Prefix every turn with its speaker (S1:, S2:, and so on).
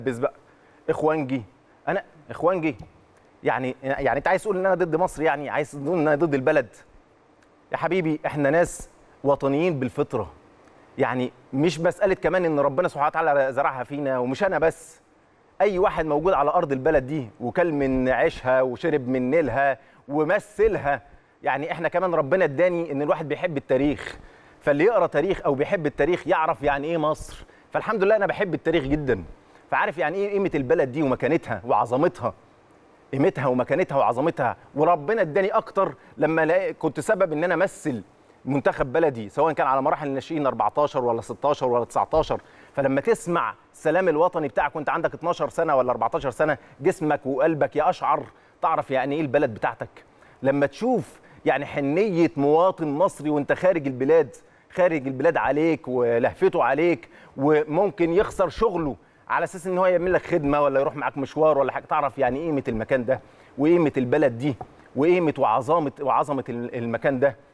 S1: بس بقى اخوانجي انا اخوانجي يعني يعني انت عايز تقول ان انا ضد مصر يعني عايز تقول ان انا ضد البلد يا حبيبي احنا ناس وطنيين بالفطره يعني مش مساله كمان ان ربنا سبحانه وتعالى زرعها فينا ومش انا بس اي واحد موجود على ارض البلد دي وكل من عيشها وشرب من نيلها ومثلها يعني احنا كمان ربنا اداني ان الواحد بيحب التاريخ فاللي يقرا تاريخ او بيحب التاريخ يعرف يعني ايه مصر فالحمد لله انا بحب التاريخ جدا فعارف يعني ايه قيمه البلد دي ومكانتها وعظمتها قيمتها ومكانتها وعظمتها وربنا اداني اكتر لما لا- كنت سبب ان انا امثل منتخب بلدي سواء كان على مراحل الناشئين 14 ولا 16 ولا 19 فلما تسمع السلام الوطني بتاعك وانت عندك 12 سنه ولا 14 سنه جسمك وقلبك يقشعر تعرف يعني ايه البلد بتاعتك لما تشوف يعني حنيه مواطن مصري وانت خارج البلاد خارج البلاد عليك ولهفته عليك وممكن يخسر شغله على اساس ان هو يعمل لك خدمه ولا يروح معاك مشوار ولا حاجه تعرف يعني ايه قيمه المكان ده وقيمه البلد دي وقيمه وعظمه وعظمه المكان ده